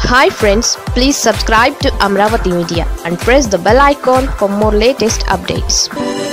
hi friends please subscribe to Amaravati media and press the bell icon for more latest updates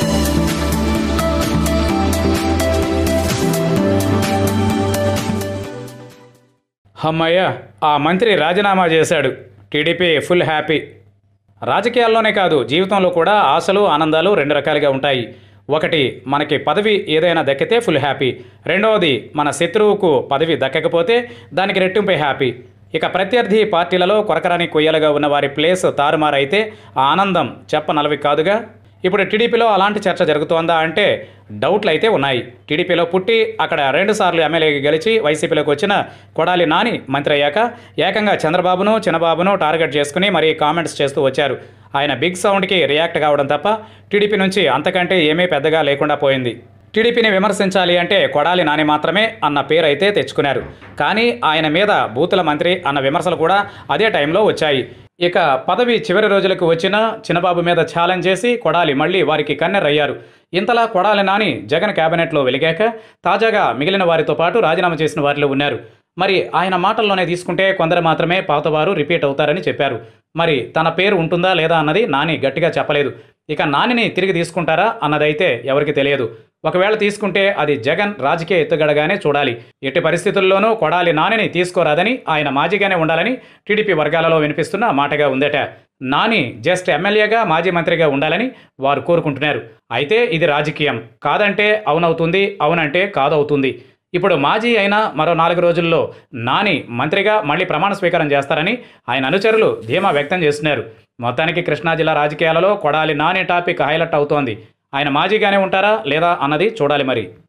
హమ్మయ్య ఆ మంత్రి రాజీనామా చేశాడు టీడీపీ ఫుల్ హ్యాపీ రాజకీయాల్లోనే కాదు జీవితంలో కూడా ఆశలు ఆనందాలు రెండు రకాలుగా ఉంటాయి ఒకటి మనకి పదవి ఏదైనా దక్కితే ఫుల్ హ్యాపీ రెండవది మన శత్రువుకు పదవి దక్కకపోతే దానికి రెట్టింపై హ్యాపీ ఇక ప్రత్యర్థి పార్టీలలో కొరకరాని కొయ్యలుగా ఉన్న వారి ప్లేస్ తారుమారైతే ఆ ఆనందం చెప్పనలవి కాదుగా ఇప్పుడు టీడీపీలో అలాంటి చర్చ జరుగుతోందా అంటే డౌట్లు అయితే ఉన్నాయి టీడీపీలో పుట్టి అక్కడ రెండుసార్లు ఎమ్మెల్యేగా గెలిచి వైసీపీలోకి వచ్చిన కొడాలి నాని మంత్రి అయ్యాక ఏకంగా చంద్రబాబును చిన్నబాబును టార్గెట్ చేసుకుని మరీ కామెంట్స్ చేస్తూ వచ్చారు ఆయన బిగ్ సౌండ్కి రియాక్ట్ కావడం తప్ప టీడీపీ నుంచి అంతకంటే ఏమీ పెద్దగా లేకుండా పోయింది టీడీపీని విమర్శించాలి అంటే కొడాలి నాని మాత్రమే అన్న పేరు అయితే తెచ్చుకున్నారు కానీ ఆయన మీద బూతుల మంత్రి అన్న విమర్శలు కూడా అదే టైంలో వచ్చాయి ఇక పదవి చివరి రోజులకు వచ్చిన చిన్నబాబు మీద ఛాలెంజ్ చేసి కొడాలి మళ్ళీ వారికి కన్నెరయ్యారు ఇంతలా కొడాలి నాని జగన్ కేబినెట్లో వెలిగాక తాజాగా మిగిలిన వారితో పాటు రాజీనామా చేసిన వారిలో ఉన్నారు మరి ఆయన మాటల్లోనే తీసుకుంటే కొందరు మాత్రమే పాతవారు రిపీట్ అవుతారని చెప్పారు మరి తన పేరు ఉంటుందా లేదా అన్నది నాని గట్టిగా చెప్పలేదు ఇక నానిని తిరిగి తీసుకుంటారా అన్నదైతే ఎవరికి తెలియదు ఒకవేళ తీసుకుంటే అది జగన్ రాజకీయ ఎత్తుగడగానే చూడాలి ఎట్టి పరిస్థితుల్లోనూ కొడాలి నానిని తీసుకోరాదని ఆయన మాజీగానే ఉండాలని టీడీపీ వర్గాలలో వినిపిస్తున్న మాటగా ఉందట నాని జస్ట్ ఎమ్మెల్యేగా మాజీ మంత్రిగా ఉండాలని వారు కోరుకుంటున్నారు అయితే ఇది రాజకీయం కాదంటే అవునవుతుంది అవునంటే కాదవుతుంది ఇప్పుడు మాజీ అయినా మరో నాలుగు రోజుల్లో నాని మంత్రిగా మళ్ళీ ప్రమాణ స్వీకారం చేస్తారని ఆయన అనుచరులు ధీమా వ్యక్తం చేస్తున్నారు మొత్తానికి కృష్ణా జిల్లా రాజకీయాలలో కొడాలి నాని టాపిక్ హైలైట్ అవుతోంది ఆయన మాజీగానే ఉంటారా లేదా అన్నది చూడాలి మరి